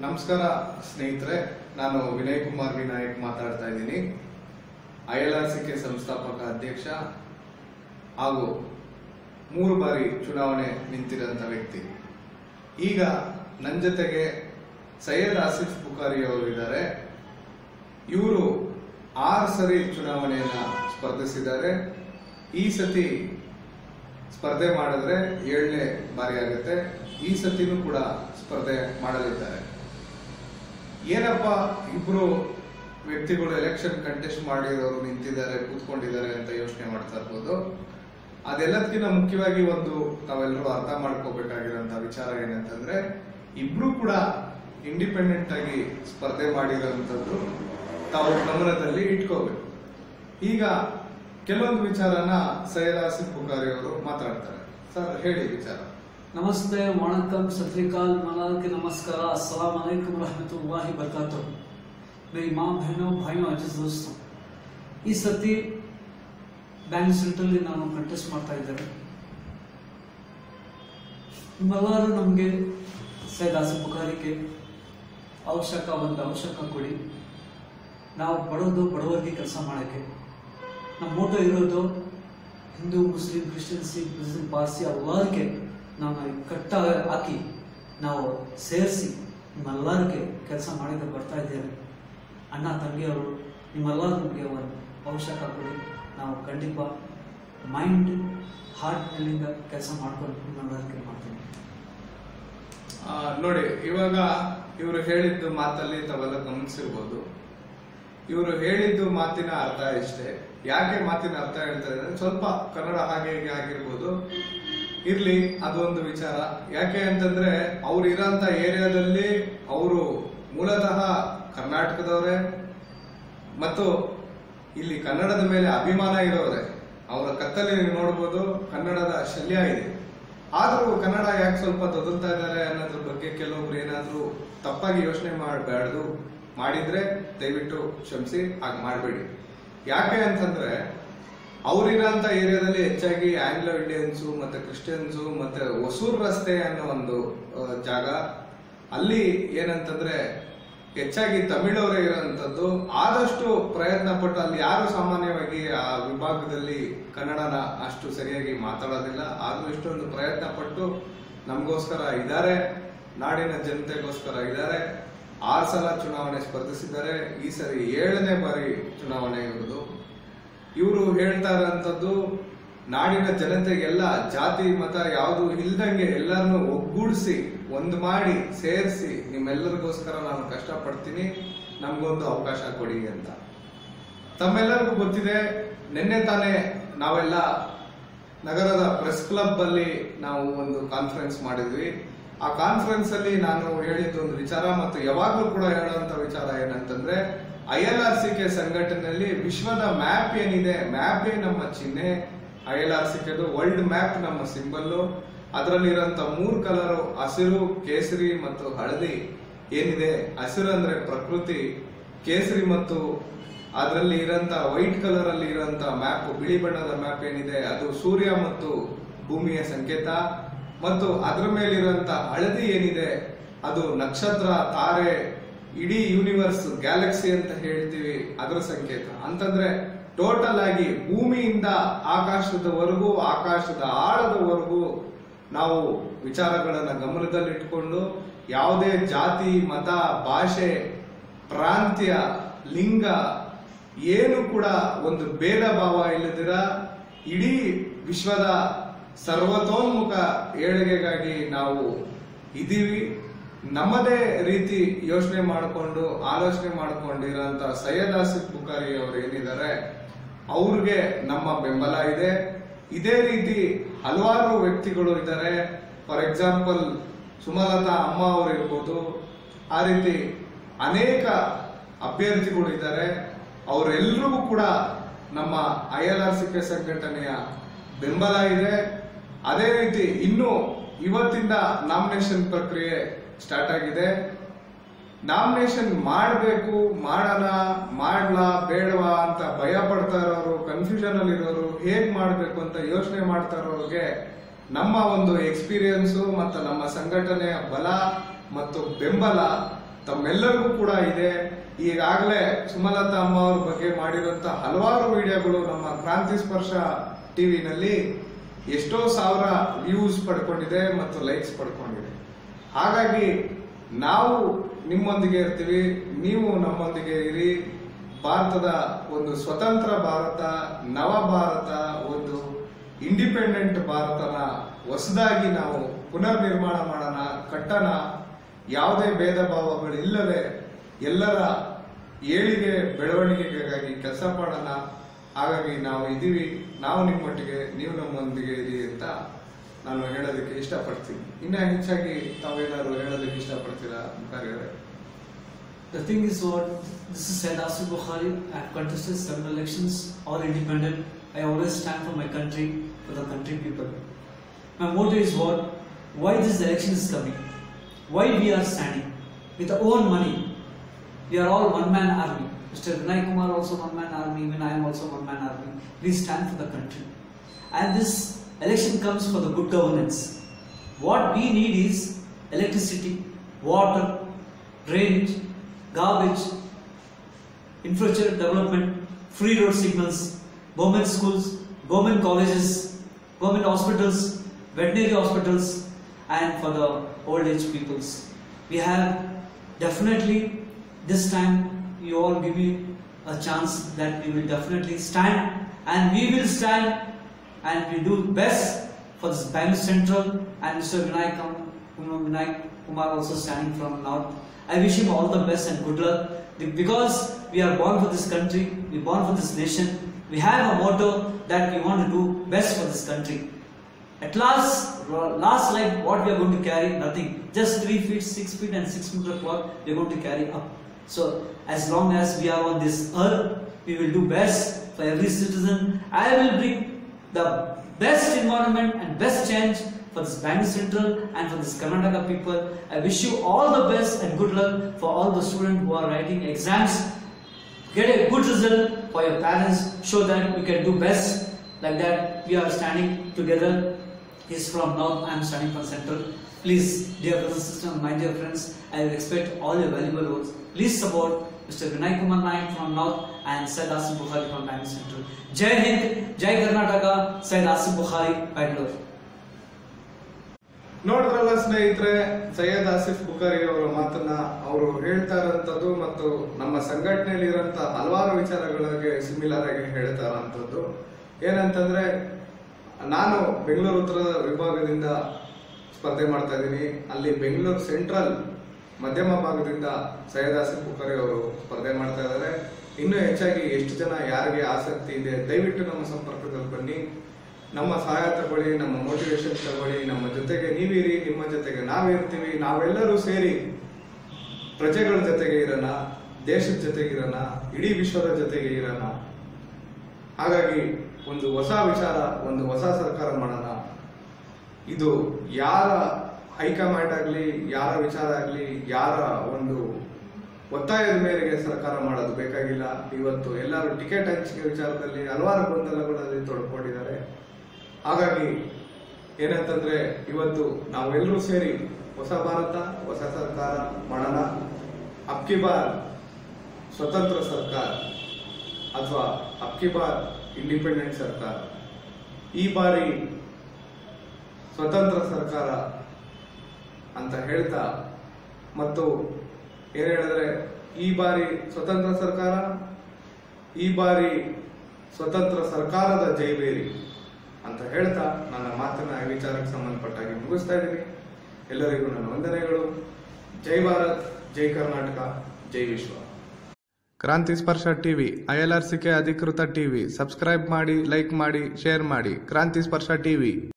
ನಮಸ್ಕಾರ ಸ್ನೇಹಿತರೆ ನಾನು ವಿನಯ್ ಕುಮಾರ್ ವಿನಾಯಕ್ ಮಾತಾಡ್ತಾ ಇದ್ದೀನಿ I L R C K ಸಂಸ್ಥಾಪಕ ಅಧ್ಯಕ್ಷ ಹಾಗೂ ಮೂರು ಬಾರಿ ಚುನಾವಣೆ ನಿಂತಿರೋಂಥ ವ್ಯಕ್ತಿ ಈಗ ನನ್ನ ಜೊತೆಗೆ ಸೈಯದ್ ಆಸಿಫ್ ಬುಖಾರಿ ಅವರು ಇದ್ದಾರೆ ಇವರು ಆರು ಸರಿ ಚುನಾವಣೆಯನ್ನ ಸ್ಪರ್ಧಿಸಿದ್ದಾರೆ ಈ ಸತಿ ಸ್ಪರ್ಧೆ ಮಾಡಿದ್ರೆ ಏಳನೇ ಬಾರಿ ಆಗುತ್ತೆ ಈ ಸತಿನೂ ಕೂಡ ಸ್ಪರ್ಧೆ ಮಾಡಲಿದ್ದಾರೆ ಏನಪ್ಪ ಇಬ್ರು ವ್ಯಕ್ತಿಗಳು ಎಲೆಕ್ಷನ್ ಕಂಟೆಸ್ಟ್ ಮಾಡಿರೋರು ನಿಂತಿದ್ದಾರೆ ಕೂತ್ಕೊಂಡಿದ್ದಾರೆ ಅಂತ ಯೋಚನೆ ಮಾಡ್ತಾ ಇರ್ಬೋದು ಅದೆಲ್ಲದಕ್ಕಿಂತ ಮುಖ್ಯವಾಗಿ ಒಂದು ತಾವೆಲ್ಲರೂ ಅರ್ಥ ಮಾಡ್ಕೋಬೇಕಾಗಿರೋಂಥ ವಿಚಾರ ಏನಂತಂದ್ರೆ ಇಬ್ರು ಕೂಡ ಇಂಡಿಪೆಂಡೆಂಟ್ ಆಗಿ ಸ್ಪರ್ಧೆ ಮಾಡಿರೋಂಥದ್ದು ತಾವು ಗಮನದಲ್ಲಿ ಇಟ್ಕೋಬೇಕು ಈಗ ಕೆಲವೊಂದು ವಿಚಾರನ ಸೈಯದ್ ಆಸಿಫ್ ಬುಖಾರಿ ಅವರು ಮಾತಾಡ್ತಾರೆ ಸರ್ ಹೇಳಿ ವಿಚಾರ नमस्ते वणकम सतरीकाल मलाल के नमस्कार अस्सलाम वालेकुम रहमतुल्लाहि बरकातुह मेरी माँ बहनों भाइयों अजीज दोस्तों ಈ ಸತಿ ಬ್ಯಾಂಕ್ ಸೆಂಟ್ರಲ್ಲಿ ನಾನು ಕಂಟೆಸ್ಟ್ ಮಾಡ್ತಾ ಇದ್ದೇನೆ ನಿಮ್ಮೆಲ್ಲರೂ ನಮಗೆ ಸೈದ್ ಆಸಿಫ್ ಬುಖಾರಿಗೆ ಅವಶ್ಯಕ ಒಂದು ಅವಶ್ಯಕ ಕೊಡಿ ನಾವು ಬಡೋದು ಬಡವರಿಗೆ ಕೆಲಸ ಮಾಡೋಕ್ಕೆ ನಮ್ಮ ಮೋಟೋ ಇರೋದು Hindu Muslim Christian Sikh Muslim Parsi ಎಲ್ಲರಿಗೆ ನಾವು ಕಟ್ಟ ಹಾಕಿ ನಾವು ಸೇರಿಸಿ ನಿಮ್ಮೆಲ್ಲರಿಗೆ ಕೆಲಸ ಮಾಡಿದ ಬರ್ತಾ ಇದ್ದೇವೆ ಅಣ್ಣ ತಂಗಿಯವರು ನಿಮ್ಮೆಲ್ಲರೂ ನಮಗೆ ಒಂದು ಅವಶ್ಯಕ ಕೊಡಿ ನಾವು ಖಂಡಿತ ಮೈಂಡ್ ಹಾರ್ಟ್ನಲ್ಲಿಂದ ಕೆಲಸ ಮಾಡ್ಕೊಂಡು ನಿಮ್ಮೆಲ್ಲರಿಗೆ ಮಾಡ್ತೀವಿ ಆ, ನೋಡಿ ಇವಾಗ ಇವರು ಹೇಳಿದ್ದು ಮಾತಲ್ಲಿ ತಾವೆಲ್ಲ ಗಮನಿಸಿರ್ಬೋದು ಇವರು ಹೇಳಿದ್ದು ಮಾತಿನ ಅರ್ಥ ಇಷ್ಟೇ ಯಾಕೆ ಮಾತಿನ ಅರ್ಥ ಹೇಳ್ತಾರೆ ಅಂದ್ರೆ ಸ್ವಲ್ಪ ಕನ್ನಡ ಹಾಗೆ ಹೀಗೆ ಆಗಿರ್ಬೋದು ಇರ್ಲಿ ಅದೊಂದು ವಿಚಾರ ಯಾಕೆ ಅಂತಂದ್ರೆ ಅವ್ರು ಇರೋಂತ ಏರಿಯಾದಲ್ಲಿ ಅವರು ಮೂಲತಃ ಕರ್ನಾಟಕದವರೇ ಮತ್ತು ಇಲ್ಲಿ ಕನ್ನಡದ ಮೇಲೆ ಅಭಿಮಾನ ಇರೋರೆ ಅವರ ಕತ್ತಲ್ಲಿ ನೀವು ನೋಡ್ಬೋದು ಕನ್ನಡದ ಶಲ್ಯ ಇದೆ ಆದ್ರೂ ಕನ್ನಡ ಯಾಕೆ ಸ್ವಲ್ಪ ತೊದಲ್ತಾ ಇದ್ದಾರೆ ಅನ್ನೋದ್ರ ಬಗ್ಗೆ ಕೆಲವೊಬ್ರು ಏನಾದ್ರೂ ತಪ್ಪಾಗಿ ಯೋಚನೆ ಮಾಡಬಾರ್ದು ಮಾಡಿದ್ರೆ ದಯವಿಟ್ಟು ಕ್ಷಮಿಸಿ ಹಾಗೆ ಮಾಡಬೇಡಿ ಯಾಕೆ ಅಂತಂದ್ರೆ ಅವರಿರೋಂಥ ಏರಿಯಾದಲ್ಲಿ ಹೆಚ್ಚಾಗಿ ಆಂಗ್ಲೋ ಇಂಡಿಯನ್ಸು ಮತ್ತೆ ಕ್ರಿಶ್ಚಿಯನ್ಸು ಮತ್ತೆ ಹೊಸೂರ್ ರಸ್ತೆ ಅನ್ನೋ ಒಂದು ಆ, ಜಾಗ ಅಲ್ಲಿ ಏನಂತಂದ್ರೆ ಹೆಚ್ಚಾಗಿ ತಮಿಳವರೇ ಇರೋಂಥದ್ದು ಆದಷ್ಟು ಪ್ರಯತ್ನ ಪಟ್ಟು ಅಲ್ಲಿ ಯಾರು ಸಾಮಾನ್ಯವಾಗಿ ಆ ವಿಭಾಗದಲ್ಲಿ ಕನ್ನಡನ ಅಷ್ಟು ಸರಿಯಾಗಿ ಮಾತಾಡೋದಿಲ್ಲ ಆದ್ರೂ ಇಷ್ಟೊಂದು ಪ್ರಯತ್ನ ಪಟ್ಟು ನಮಗೋಸ್ಕರ ಇದ್ದಾರೆ ನಾಡಿನ ಜನತೆಗೋಸ್ಕರ ಇದ್ದಾರೆ ಆರು ಸಲ ಚುನಾವಣೆ ಸ್ಪರ್ಧಿಸಿದ್ದಾರೆ ಈ ಸರಿ ಏಳನೇ ಬಾರಿ ಚುನಾವಣೆ ಇರುವುದು ಇವರು ಹೇಳ್ತಾ ಇರೋಂಥದ್ದು ನಾಡಿನ ಜನತೆಗೆಲ್ಲ ಜಾತಿ ಮತ ಯಾವುದು ಇಲ್ದಂಗೆ ಎಲ್ಲರನ್ನು ಒಗ್ಗೂಡಿಸಿ ಒಂದು ಮಾಡಿ ಸೇರಿಸಿ ನಿಮ್ಮೆಲ್ಲರಿಗೋಸ್ಕರ ನಾನು ಕಷ್ಟಪಡ್ತೀನಿ ನಮ್ಗೊಂದು ಅವಕಾಶ ಕೊಡಿ ಅಂತ ತಮ್ಮೆಲ್ಲರಿಗೂ ಗೊತ್ತಿದೆ ನಿನ್ನೆ ತಾನೇ ನಾವೆಲ್ಲ ನಗರದ ಪ್ರೆಸ್ ಕ್ಲಬ್ ಅಲ್ಲಿ ನಾವು ಒಂದು ಕಾನ್ಫರೆನ್ಸ್ ಮಾಡಿದ್ವಿ ಆ ಕಾನ್ಫರೆನ್ಸ್ ಅಲ್ಲಿ ನಾನು ಹೇಳಿದ ಒಂದು ವಿಚಾರ ಮತ್ತು ಯಾವಾಗಲೂ ಕೂಡ ಹೇಳುವಂತ ವಿಚಾರ ಏನಂತಂದ್ರೆ I L R C K ಸಂಘಟನೆಯಲ್ಲಿ ವಿಶ್ವದ ಮ್ಯಾಪ್ ಏನಿದೆ ಮ್ಯಾಪೇ ನಮ್ಮ ಚಿಹ್ನೆ ಐ ಎಲ್ ಆರ್ ಸಿ ಕೆದು ವರ್ಲ್ಡ್ ಮ್ಯಾಪ್ ನಮ್ಮ ಸಿಂಬಲ್ಲು ಅದರಲ್ಲಿರೋಂಥ ಮೂರು ಕಲರು ಹಸಿರು ಕೇಸರಿ ಮತ್ತು ಹಳದಿ ಏನಿದೆ ಹಸಿರು ಅಂದ್ರೆ ಪ್ರಕೃತಿ ಕೇಸರಿ ಮತ್ತು ಅದರಲ್ಲಿ ಇರೋಂಥ ವೈಟ್ ಕಲರ್ ಅಲ್ಲಿ ಇರೋಂಥ ಮ್ಯಾಪ್ ಬಿಳಿ ಬಣ್ಣದ ಮ್ಯಾಪ್ ಏನಿದೆ ಅದು ಸೂರ್ಯ ಮತ್ತು ಭೂಮಿಯ ಸಂಕೇತ ಮತ್ತು ಅದರ ಮೇಲಿರುವಂತ ಹಳದಿ ಏನಿದೆ ಅದು ನಕ್ಷತ್ರ ತಾರೆ ಇಡೀ ಯೂನಿವರ್ಸ್ ಗ್ಯಾಲಕ್ಸಿ ಅಂತ ಹೇಳ್ತೀವಿ ಅದರ ಸಂಕೇತ ಅಂತಂದ್ರೆ ಟೋಟಲ್ ಆಗಿ ಭೂಮಿಯಿಂದ ಆಕಾಶದವರೆಗೂ ಆಕಾಶದ ಆಳದವರೆಗೂ ನಾವು ವಿಚಾರಗಳನ್ನ ಗಮನದಲ್ಲಿಟ್ಕೊಂಡು ಯಾವುದೇ ಜಾತಿ ಮತ ಭಾಷೆ ಪ್ರಾಂತ್ಯ ಲಿಂಗ ಏನು ಕೂಡ ಒಂದು ಭೇದ ಭಾವ ಇಲ್ಲದಿರ ಇಡೀ ವಿಶ್ವದ ಸರ್ವತೋನ್ಮುಖ ಏಳಿಗೆಗಾಗಿ ನಾವು ಇದೀವಿ ನಮ್ಮದೇ ರೀತಿ ಯೋಚನೆ ಮಾಡಿಕೊಂಡು ಆಲೋಚನೆ ಮಾಡಿಕೊಂಡಿರೋಂಥ ಸೈಯದ್ ಆಸಿಫ್ ಬುಖಾರಿ ಅವರು ಏನಿದ್ದಾರೆ ಅವ್ರಿಗೆ ನಮ್ಮ ಬೆಂಬಲ ಇದೆ ಇದೇ ರೀತಿ ಹಲವಾರು ವ್ಯಕ್ತಿಗಳು ಇದ್ದಾರೆ ಫಾರ್ ಎಕ್ಸಾಂಪಲ್ ಸುಮಲತಾ ಅಮ್ಮ ಅವರು ಇರ್ಬೋದು ಆ ರೀತಿ ಅನೇಕ ಅಭ್ಯರ್ಥಿಗಳು ಇದ್ದಾರೆ ಅವರೆಲ್ಲರಿಗೂ ಕೂಡ ನಮ್ಮ I L R C K ಸಂಘಟನೆಯ ಬೆಂಬಲ ಇದೆ ಅದೇ ರೀತಿ ಇನ್ನು ಇವತ್ತಿಂದ ನಾಮಿನೇಷನ್ ಪ್ರಕ್ರಿಯೆ ಸ್ಟಾರ್ಟ್ ಆಗಿದೆ ನಾಮಿನೇಷನ್ ಮಾಡಬೇಕು ಮಾಡೋಣ ಮಾಡ್ಲಾ ಬೇಡವಾ ಅಂತ ಭಯ ಪಡ್ತಾ ಇರೋರು ಕನ್ಫ್ಯೂಷನ್ ಅಲ್ಲಿ ಇರೋರು ಹೇಗ್ ಮಾಡ್ಬೇಕು ಅಂತ ಯೋಚನೆ ಮಾಡ್ತಾ ಇರೋರಿಗೆ ನಮ್ಮ ಒಂದು ಎಕ್ಸ್ಪೀರಿಯನ್ಸು ಮತ್ತು ನಮ್ಮ ಸಂಘಟನೆಯ ಬಲ ಮತ್ತು ಬೆಂಬಲ ತಮ್ಮೆಲ್ಲರಿಗೂ ಕೂಡ ಇದೆ ಈಗಾಗಲೇ ಸುಮಲತಾ ಅಮ್ಮ ಅವ್ರ ಬಗ್ಗೆ ಮಾಡಿರುವಂತ ಹಲವಾರು ವಿಡಿಯೋಗಳು ನಮ್ಮ ಕ್ರಾಂತಿ ಸ್ಪರ್ಶ ಟಿವಿನಲ್ಲಿ ಎಷ್ಟೋ ಸಾವಿರ ವ್ಯೂಸ್ ಪಡ್ಕೊಂಡಿದೆ ಮತ್ತು ಲೈಕ್ಸ್ ಪಡ್ಕೊಂಡಿದೆ ಹಾಗಾಗಿ ನಾವು ನಿಮ್ಮೊಂದಿಗೆ ಇರ್ತೀವಿ ನೀವು ನಮ್ಮೊಂದಿಗೆ ಇರಿ ಭಾರತದ ಒಂದು ಸ್ವತಂತ್ರ ಭಾರತ ನವ ಭಾರತ ಒಂದು ಇಂಡಿಪೆಂಡೆಂಟ್ ಭಾರತನ ಹೊಸದಾಗಿ ನಾವು ಪುನರ್ ನಿರ್ಮಾಣ ಮಾಡೋಣ ಕಟ್ಟಣ ಯಾವುದೇ ಭೇದ ಭಾವಗಳಿಲ್ಲದೆ ಎಲ್ಲರ ಏಳಿಗೆ ಬೆಳವಣಿಗೆಗಾಗಿ ಕೆಲಸ ಮಾಡೋಣ ಹಾಗಾಗಿ ನಾವು ಇದೀವಿ ನಾವು ನಿಮ್ಮೊಟ್ಟಿಗೆ ನೀವು ನಮ್ಮೊಂದಿಗೆ ಇರಿ ಅಂತ ನಾನು ಹೇಳೋದಕ್ಕೆ ಇಷ್ಟಪಡ್ತೀನಿ ಇನ್ನ ಹೆಚ್ಚಾಗಿ ತಾವೇನಾದ್ರು ಹೇಳೋದಕ್ಕೆ ಇಷ್ಟಪಡ್ತೀರಾ ಕಾರ್ಯವರೇ The thing is what this is said Asif Bukhari. I have contested several elections, all independent. I always stand for my country, for the country people. My motto is what? Why this election is coming? Why we are standing? With our own money. We are all one man army. Mr. Vinay Kumar also one man army, even I am also one man army. We stand for the country. And this election comes for the good governance. What we need is electricity, water, drainage, garbage, infrastructure development, free road signals, government schools, government colleges, government hospitals, veterinary hospitals, and for the old age peoples. We have definitely this time you all give me a chance that we will definitely stand and we will stand and we do best for this Bangalore Central and Mr. Vinayak Kum- Vinayak Kumar also standing from North. I wish him all the best and good luck because we are born for this country, we are born for this nation. We have a motto that we want to do best for this country. At last, last life, what we are going to carry? Nothing. Just three feet, six feet, and six meter cloth we are going to carry up. So, as long as we are on this earth, we will do best for every citizen. I will bring the best environment and best change for this Bangalore Central and for this Karnataka people. I wish you all the best and good luck for all the students who are writing exams. Get a good result for your parents. Show that you can do best. Like that, we are standing together. He's from North, I am standing from Central. Please, dear brothers and sisters, my dear friends, I respect all your valuable votes. Please support Mr. Vinay Kumar Naik from North and Syed Asim Bukhari from Bangalore Central. Jai Hind, Jai Karnataka, Syed Asim Bukhari, Bangalore. ನೋಡಿದ್ರಲ್ಲ ಸ್ನೇಹಿತರೆ ಸೈಯದ್ ಆಸಿಫ್ ಬುಖಾರಿ ಅವರ ಮಾತನ್ನ ಅವರು ಹೇಳ್ತಾ ಇರೋಂಥದ್ದು ಮತ್ತು ನಮ್ಮ ಸಂಘಟನೆಯಲ್ಲಿ ಇರೋಂಥ ಹಲವಾರು ವಿಚಾರಗಳಿಗೆ ಸಿಮಿಲರ್ ಆಗಿ ಹೇಳ್ತಾ ಇರೋಂಥದ್ದು ಏನಂತಂದ್ರೆ ನಾನು ಬೆಂಗಳೂರು ಉತ್ತರ ವಿಭಾಗದಿಂದ ಸ್ಪರ್ಧೆ ಮಾಡ್ತಾ ಇದ್ದೀನಿ ಅಲ್ಲಿ ಬೆಂಗಳೂರು ಸೆಂಟ್ರಲ್ ಮಧ್ಯಮ ಭಾಗದಿಂದ ಸೈಯದ್ ಆಸಿಫ್ ಬುಖಾರಿ ಅವರು ಸ್ಪರ್ಧೆ ಮಾಡ್ತಾ ಇದ್ದಾರೆ ಇನ್ನೂ ಹೆಚ್ಚಾಗಿ ಎಷ್ಟು ಜನ ಯಾರಿಗೆ ಆಸಕ್ತಿ ಇದೆ ದಯವಿಟ್ಟು ನಮ್ಮ ಸಂಪರ್ಕದಲ್ಲಿ ಬನ್ನಿ ನಮ್ಮ ಸಹಾಯ ತಗೊಳ್ಳಿ ನಮ್ಮ ಮೋಟಿವೇಶನ್ ತಗೊಳ್ಳಿ ನಮ್ಮ ಜೊತೆಗೆ ನೀವಿರಿ ನಿಮ್ಮ ಜೊತೆಗೆ ನಾವಿರ್ತೀವಿ ನಾವೆಲ್ಲರೂ ಸೇರಿ ಪ್ರಜೆಗಳ ಜೊತೆಗೆ ಇರೋಣ ದೇಶದ ಜೊತೆಗೆ ಇರೋಣ ಇಡೀ ವಿಶ್ವದ ಜೊತೆಗೆ ಇರೋಣ ಹಾಗಾಗಿ ಒಂದು ಹೊಸ ವಿಚಾರ ಒಂದು ಹೊಸ ಸರ್ಕಾರ ಮಾಡೋಣ ಇದು ಯಾರ ಹೈಕಮಾಂಡ್ ಆಗಲಿ ಯಾರ ವಿಚಾರ ಆಗಲಿ ಯಾರ ಒಂದು ಒತ್ತಾಯದ ಮೇರೆಗೆ ಸರ್ಕಾರ ಮಾಡೋದು ಬೇಕಾಗಿಲ್ಲ ಇವತ್ತು ಎಲ್ಲರೂ ಟಿಕೆಟ್ ಹಂಚಿಕೆ ವಿಚಾರದಲ್ಲಿ ಹಲವಾರು ಗೊಂದಲಗಳಲ್ಲಿ ತೊಡ್ಕೊಂಡಿದ್ದಾರೆ ಹಾಗಾಗಿ ಏನಂತಂದ್ರೆ ಇವತ್ತು ನಾವೆಲ್ಲರೂ ಸೇರಿ ಹೊಸ ಭಾರತ ಹೊಸ ಸರ್ಕಾರ ಮಾಡೋಣ ಅಬ್ಕಿ ಬಾರ್ ಸ್ವತಂತ್ರ ಸರ್ಕಾರ ಅಥವಾ ಅಬ್ಕಿ ಬಾರ್ ಇಂಡಿಪೆಂಡೆಂಟ್ ಸರ್ಕಾರ ಈ ಬಾರಿ ಸ್ವತಂತ್ರ ಸರ್ಕಾರ ಅಂತ ಹೇಳ್ತಾ ಮತ್ತು ಏನ್ ಹೇಳಿದ್ರೆ ಈ ಬಾರಿ ಸ್ವತಂತ್ರ ಸರ್ಕಾರ ಈ ಬಾರಿ ಸ್ವತಂತ್ರ ಸರ್ಕಾರದ ಜೈಬೇರಿ ಅಂತ ಹೇಳ್ತಾ ನನ್ನ ಮಾತನ್ನ ಈ ವಿಚಾರಕ್ಕೆ ಸಂಬಂಧಪಟ್ಟಾಗಿ ಮುಗಿಸ್ತಾ ಇದ್ದೀನಿ ಎಲ್ಲರಿಗೂ ನನ್ನ ವಂದನೆಗಳು ಜೈ ಭಾರತ್ ಜೈ ಕರ್ನಾಟಕ ಜೈ ವಿಶ್ವ ಕ್ರಾಂತಿ ಸ್ಪರ್ಶ ಟಿವಿ ಐಎಲ್ಆರ್ಸಿಕೆ ಅಧಿಕೃತ ಟಿವಿ ಸಬ್ಸ್ಕ್ರೈಬ್ ಮಾಡಿ ಲೈಕ್ ಮಾಡಿ ಶೇರ್ ಮಾಡಿ ಕ್ರಾಂತಿ ಸ್ಪರ್ಶ ಟಿವಿ